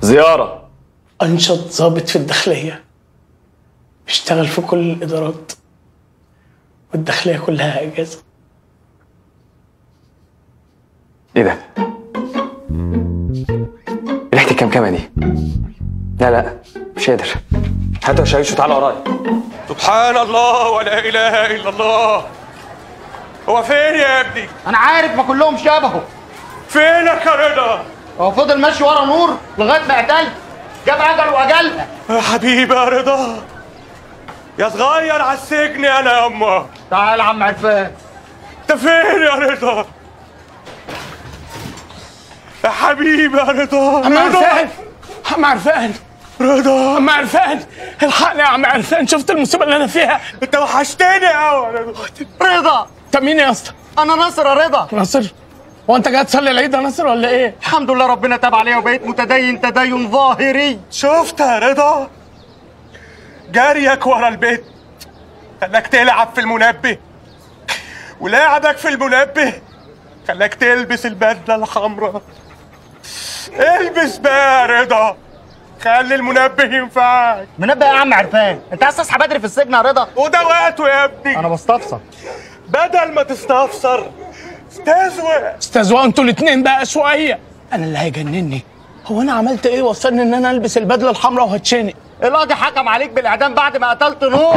زياره انشط ضابط في الداخليه بيشتغل في كل الادارات والداخليه كلها اجازه ايه ده ريحه الكمكمه دي لا لا مش قادر هاتوا يا شايشو تعالوا ورايا سبحان الله ولا اله الا الله هو فين يا ابني انا عارف ما كلهم شبهه فينك يا رضا هو فضل ماشي ورا نور لغايه ما قتل جاب اجل واجلها يا حبيبي يا رضا يا صغير على السجن انا يا اما تعال يا عم عرفان انت فين يا رضا يا حبيبي يا رضا عم رضا عرفان عم عرفان رضا عم عرفان الحقني يا عم عرفان شفت المصيبه اللي انا فيها انت وحشتني قوي يا رضا رضا انت مين يا اسطى انا ناصر يا رضا ناصر هو انت جاي تصلي العيد يا ناصر ولا ايه الحمد لله ربنا تاب عليا وبقيت متدين تدين ظاهري شفت يا رضا جريك ورا البيت خلاك تلعب في المنبه ولعبك في المنبه خلاك تلبس البدله الحمراء البس بقى يا رضا خلي المنبه ينفعك منبه يا عم عرفان انت عايز تصحى بدري في السجن يا رضا وده وقته يا ابني انا بستفسر بدل ما تستفسر استزوق استاذوا انتوا الاثنين بقى شويه انا اللي هيجنني هو انا عملت ايه وصلني ان انا البس البدله الحمراء وهتشنق القاضي حكم عليك بالاعدام بعد ما قتلت نور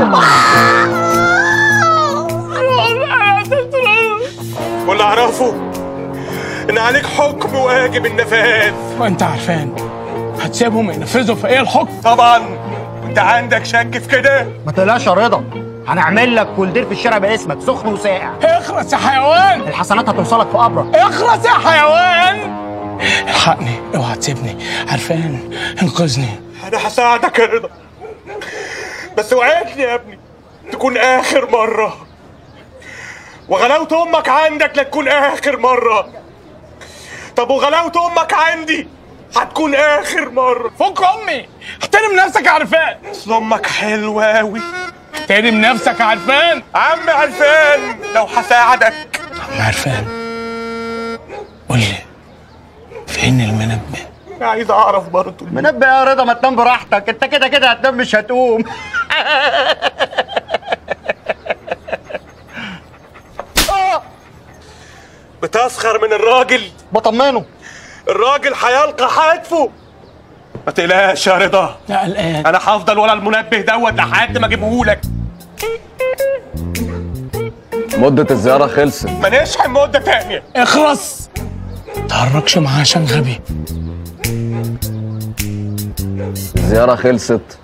واللي اعرفه ان عليك حكم واجب النفاذ وانت عارفان هتسيبهم ينفذوا في ايه الحكم طبعا انت عندك شك في كده ما تقلقش يا رضا هنعمل لك كولدير في الشارع باسمك سخن وساقع اخرس يا حيوان الحسنات هتوصلك في قبرك اخرس يا حيوان الحقني اوعى تسيبني عارفان انقذني انا هساعدك يا رضا بس وعدني يا ابني تكون اخر مره وغلاوة امك عندك لا تكون اخر مره طب وغلاوة امك عندي هتكون اخر مره فك امي احترم نفسك يا عرفان اصل امك حلوه اوي احترم نفسك يا عرفان عم عرفان لو هساعدك عم عرفان قول لي فين المنبه عايز اعرف برضه منبه يا رضا ما تنام براحتك انت كده كده هتنام مش هتقوم بتسخر من الراجل بطمنه الراجل هيلقى حتفه ما تقلقش يا رضا لا قلقان انا هفضل ورا المنبه دوت لحد ما اجيبهولك مده الزياره خلصت ما نشحن مده تانية اخرس تهرجش معاه عشان غبي الزياره خلصت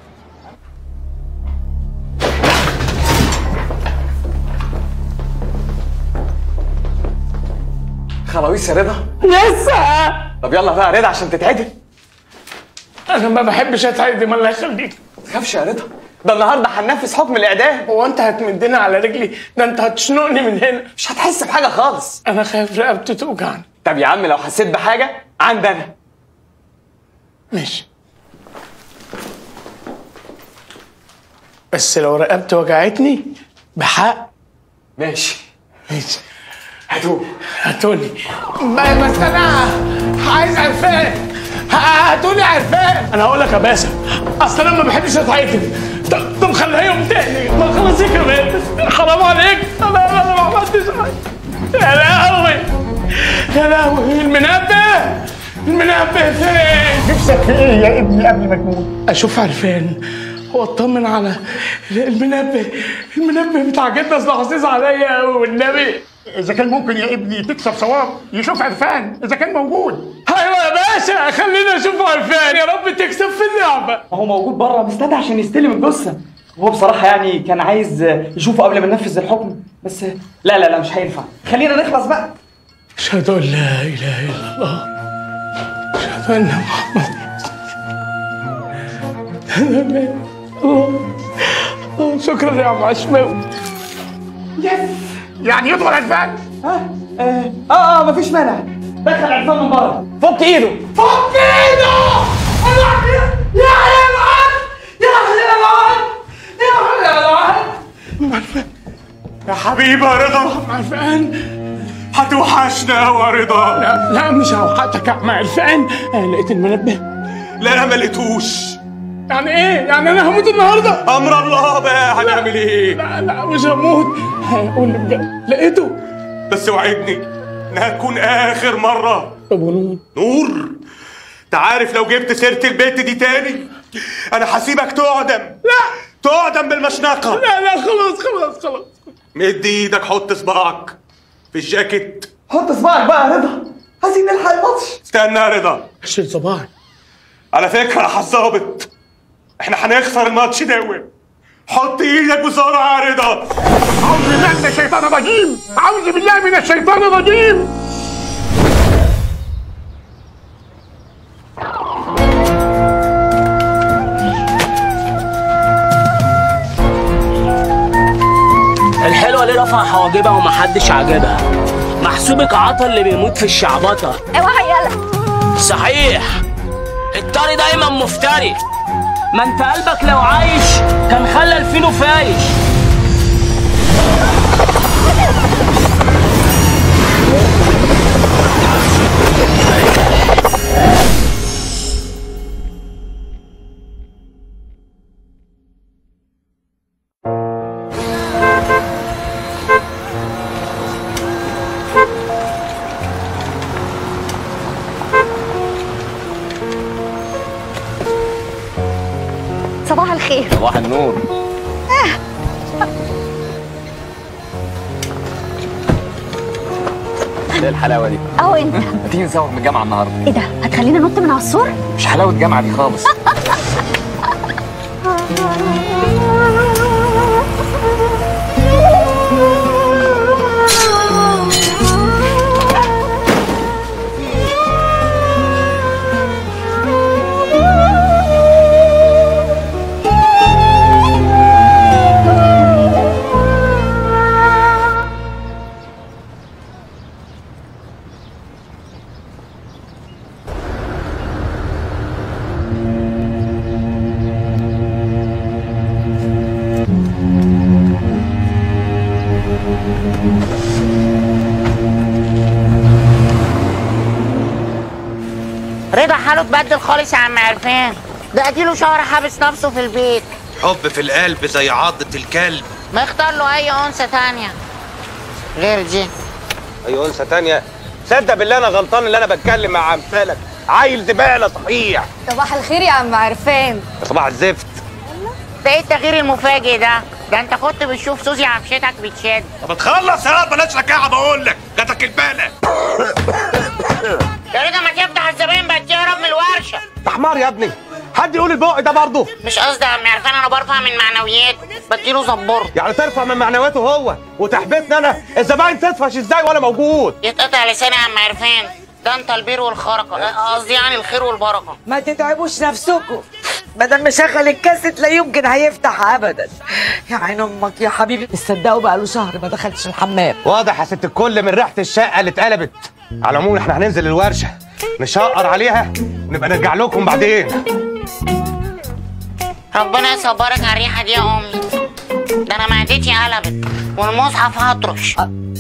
خلاويص يا رضا لسه طب يلا بقى يا رضا عشان تتعدل انا ما بحبش اتعدم الله يخليك ما تخافش يا رضا ده النهارده هننفذ حكم الاعدام هو انت هتمدني على رجلي ده انت هتشنقني من هنا مش هتحس بحاجه خالص انا خايف رقبتي توجعني طب يا عم لو حسيت بحاجه عندنا ماشي بس لو رقبتي وجعتني بحق ماشي ماشي هاتوه هاتولي ب- بس انا عايز عرفان ه- هاتولي عرفان انا هقول لك يا باشا اصل انا ما بحبش اتعدم طب طب خليها يوم تاني ما خلاص يا كمان حرام عليك انا انا ما عملتش حاجه يا لهوي يا لهوي المنبه المنبه فين نفسك في ايه يا ابني قبل ما تموت اشوف عرفان واطمن على المنبه المنبه بتاع جدنا اصل عزيز عليا قوي والنبي اذا كان ممكن يا ابني تكسب ثواب يشوف عرفان اذا كان موجود ايوه يا باشا خلينا اشوف عرفان يا رب تكسب في اللعبه هو موجود بره مستني عشان يستلم الجثه وهو بصراحه يعني كان عايز يشوفه قبل ما ننفذ الحكم بس لا لا لا مش هينفع خلينا نخلص بقى اشهد ان لا اله الا الله اشهد ان محمد الله الله شكرا يا عم عشماوي يعني يدخل عرفان اه اه, آه مفيش مانع دخل عرفان من بره فك ايده فك ايده يا حيوان يا حيوان يا حيوان يا حبيبي يا رضا عرفان هتوحشنا يا رضا لا لا مش هوحتك يا عم عرفان انا لقيت المنبه لا ما لقيتوش يعني ايه يعني انا هموت النهارده امر الله بقى هنعمل ايه لا لا مش هموت قول لي بجد لقيته بس وعدني انها تكون اخر مره طب ونور نور انت عارف لو جبت سيره البيت دي تاني انا هسيبك تعدم لا تعدم بالمشنقه لا لا خلاص خلاص خلاص مد ايدك حط صباعك في الجاكيت حط صباعك بقى يا رضا عايزين نلحق الماتش استنى يا رضا شيل صباعي على فكره يا حظابط احنا هنخسر الماتش ده حط ايدك بسرعه يا رضا أعوذ بالله من الشيطان الرجيم أعوذ بالله من الشيطان الرجيم الحلوة ليه رفع حواجبها ومحدش عاجبها محسوبك عطا اللي بيموت في الشعبطة اوعى يلا صحيح الطري دايما مفتري ما انت قلبك لو عايش كان خلى الفينو فايش صباح الخير صباح النور ايه الحلاوه دي اهو انت ما تيجي نسوق من الجامعه النهارده ايه ده هتخلينا ننط من على السور مش حلاوه الجامعه دي خالص رضا حاله اتبدل خالص يا عم عرفان ده اديله شهر حابس نفسه في البيت حب في القلب زي عضة الكلب ما يختار له اي انثى تانية غير دي اي انثى تانية صدق بالله انا غلطان اللي انا بتكلم مع امثالك عيل زبالة صحيح صباح الخير يا عم عرفان يا صباح الزفت ده ايه التغيير المفاجئ ده ده انت كنت بتشوف سوزي عفشتك بتشد طب تخلص يا بلاش ركاعه بقول لك جاتك البالة يا رضا ما تفتح الزباين بقت تهرب من الورشه ده حمار يا ابني حد يقول البق ده برضه مش قصدي يا عم عرفان انا برفع من معنوياته بديله زبور يعني ترفع من معنوياته هو وتحبسني انا الزباين تطفش ازاي وانا موجود يتقطع لساني يا عم عرفان ده انت البير والخرقه قصدي يعني الخير والبركه ما تتعبوش نفسكم بدل مشغل الكاسيت لا يمكن هيفتح ابدا يا عين امك يا حبيبي تصدقوا بقى له شهر ما دخلتش الحمام واضح يا ست الكل من ريحة الشقة اللي اتقلبت على العموم احنا هننزل الورشة نشقر عليها ونبقى نرجع لكم بعدين ربنا يصبرك على الريحه دي يا امي ده انا معدتي قلبت والمصحف هطرش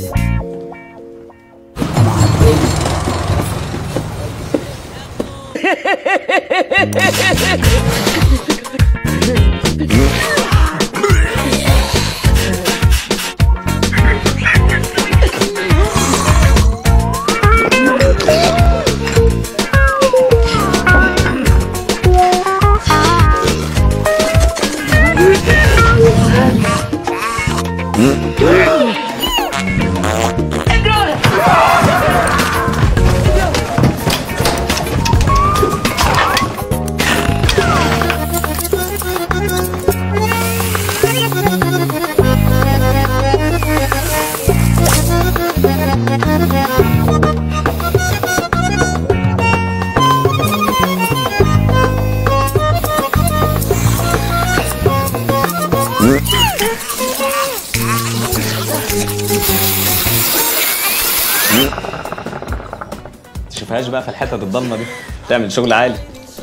تشوفهاش بقى في الحتة الضلمة دي تعمل شغل عالي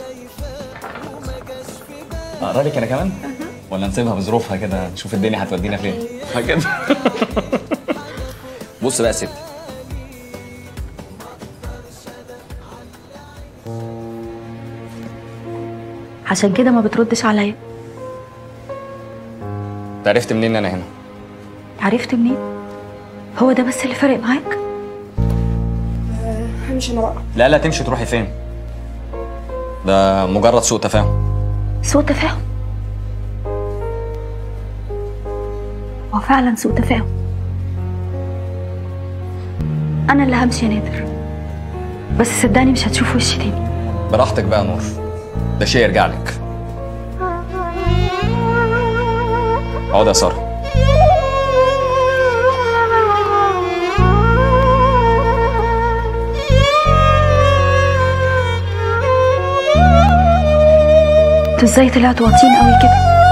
اقرا لك انا كمان ولا نسيبها بظروفها كده نشوف الدنيا هتودينا فين كده بص بقى يا ستي عشان كده ما بتردش عليا انت عرفت منين ان انا هنا عرفت منين هو ده بس اللي فارق معاك همشي انا بقى لا لا تمشي تروحي فين ده مجرد سوء تفاهم سوء تفاهم هو فعلا سوء تفاهم انا اللي همشي يا نادر بس صدقني مش هتشوف وشي تاني براحتك بقى يا نور ده شيء يرجع لك اقعد يا ساره انتوا ازاي طلعتوا واطيين قوي كده